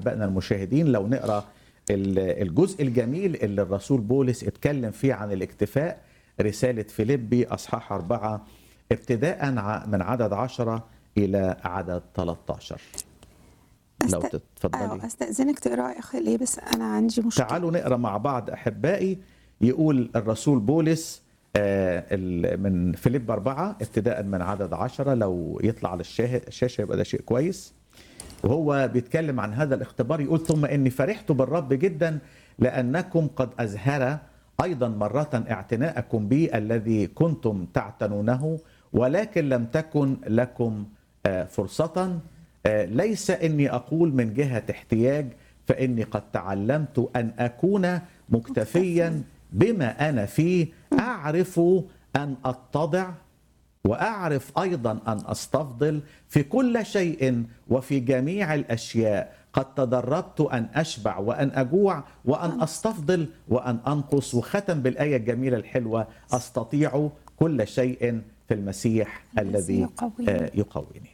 احبائنا المشاهدين لو نقرا ال- الجزء الجميل اللي الرسول بولس اتكلم فيه عن الاكتفاء رساله فيليبي اصحاح اربعه ابتداء ع- من عدد عشرة الى عدد 13 لو أست- تتفضلي اه استاذنك تقرا يا اخي ليه بس انا عندي مشكله تعالوا نقرا مع بعض احبائي يقول الرسول بولس آه، ال- من فيليب أربعة ابتداء من عدد عشرة لو يطلع على الشاهد الشاشة يبقى ده شيء كويس وهو بيتكلم عن هذا الاختبار يقول ثم إني فرحت بالرب جدا لأنكم قد أزهر أيضا مرة اعتناءكم بي الذي كنتم تعتنونه ولكن لم تكن لكم آه، فرصة آه، ليس إني أقول من جهة احتياج فإني قد تعلمت أن أكون مكتفيا بما أنا فيه أعرف أن أتضع واعرف ايضا ان استفضل في كل شيء وفي جميع الاشياء قد تدربت ان اشبع وان اجوع وان استفضل وان انقص وختم بالايه الجميله الحلوه استطيع كل شيء في المسيح الذي الذي يقويني. آه، يقويني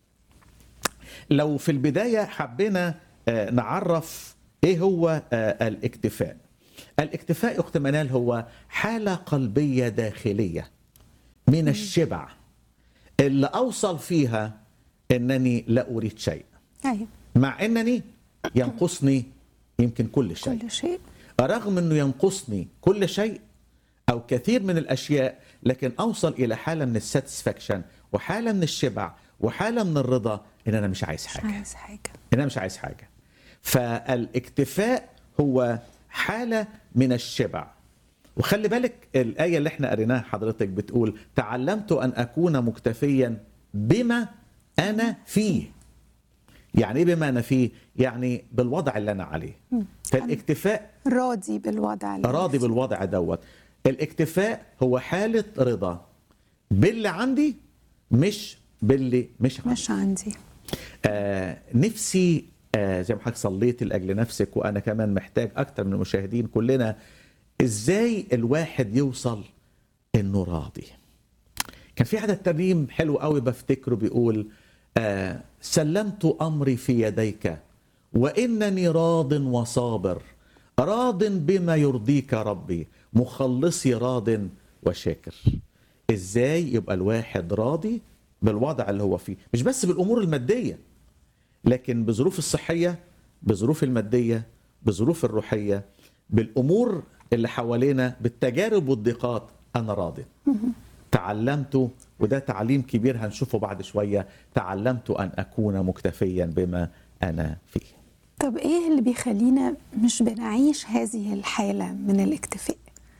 لو في البدايه حبينا آه، نعرف ايه هو آه، الاكتفاء الاكتفاء يا اخت منال هو حاله قلبيه داخليه من الشبع اللي اوصل فيها انني لا اريد شيء ايوه مع انني ينقصني يمكن كل شيء كل شيء رغم انه ينقصني كل شيء او كثير من الاشياء لكن اوصل الى حاله من الساتسفاكشن وحاله من الشبع وحاله من الرضا ان انا مش عايز مش حاجه عايز حاجه ان انا مش عايز حاجه فالاكتفاء هو حاله من الشبع وخلي بالك الايه اللي احنا قريناها حضرتك بتقول تعلمت ان اكون مكتفيا بما انا فيه يعني ايه بما انا فيه يعني بالوضع اللي انا عليه فالاكتفاء راضي بالوضع اللي راضي أنا فيه. بالوضع دوت الاكتفاء هو حاله رضا باللي عندي مش باللي مش عندي مش عندي آه نفسي آه زي ما حضرتك صليت لاجل نفسك وانا كمان محتاج اكتر من المشاهدين كلنا ازاي الواحد يوصل انه راضي كان في عدد ترنيم حلو قوي بفتكره بيقول آه سلمت امري في يديك وانني راض وصابر راض بما يرضيك ربي مخلصي راض وشاكر ازاي يبقى الواحد راضي بالوضع اللي هو فيه مش بس بالامور الماديه لكن بظروف الصحيه بظروف الماديه بظروف الروحيه بالامور اللي حوالينا بالتجارب والضيقات انا راضي تعلمت وده تعليم كبير هنشوفه بعد شويه تعلمت ان اكون مكتفيا بما انا فيه طب ايه اللي بيخلينا مش بنعيش هذه الحاله من الاكتفاء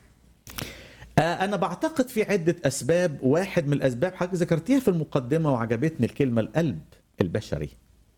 آه، أنا بعتقد في عدة أسباب واحد من الأسباب حضرتك ذكرتيها في المقدمة وعجبتني الكلمة القلب البشري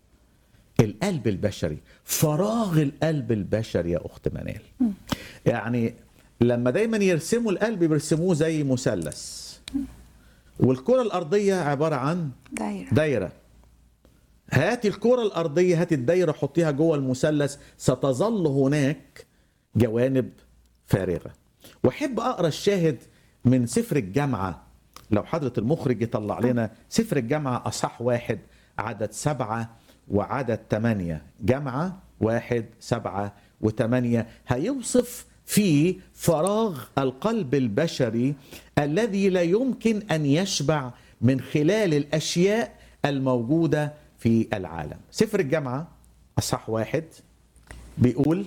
القلب البشري فراغ القلب البشري يا أخت منال يعني لما دايما يرسموا القلب بيرسموه زي مثلث والكرة الأرضية عبارة عن دايره دايرة هاتي الكرة الأرضية هاتي الدايرة حطيها جوه المثلث ستظل هناك جوانب فارغة وأحب أقرأ الشاهد من سفر الجامعة لو حضرة المخرج يطلع لنا سفر الجامعة أصح واحد عدد سبعة وعدد ثمانية جامعة واحد سبعة وثمانية هيوصف فيه فراغ القلب البشري الذي لا يمكن أن يشبع من خلال الأشياء الموجودة في العالم سفر الجامعة أصح واحد بيقول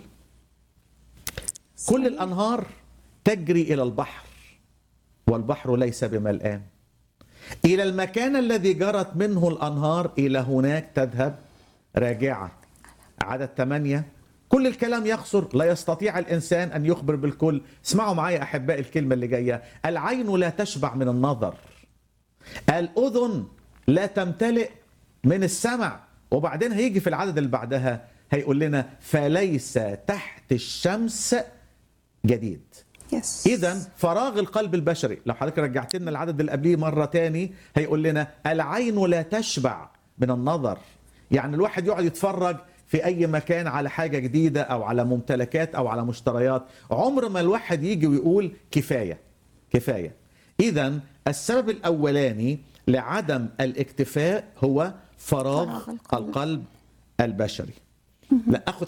كل الأنهار تجري إلى البحر والبحر ليس بملآن إلى المكان الذي جرت منه الأنهار إلى هناك تذهب راجعة عدد ثمانية كل الكلام يقصر لا يستطيع الإنسان أن يخبر بالكل اسمعوا معايا أحبائي الكلمة اللي جاية العين لا تشبع من النظر الأذن لا تمتلئ من السمع وبعدين هيجي في العدد اللي بعدها هيقول لنا فليس تحت الشمس جديد يس اذا فراغ القلب البشري لو حضرتك رجعت لنا العدد اللي قبليه مره تاني هيقول لنا العين لا تشبع من النظر يعني الواحد يقعد يتفرج في اي مكان على حاجه جديده او على ممتلكات او على مشتريات عمر ما الواحد يجي ويقول كفايه كفايه اذا السبب الاولاني لعدم الاكتفاء هو فراغ فراغ القلب. القلب البشري لا اخد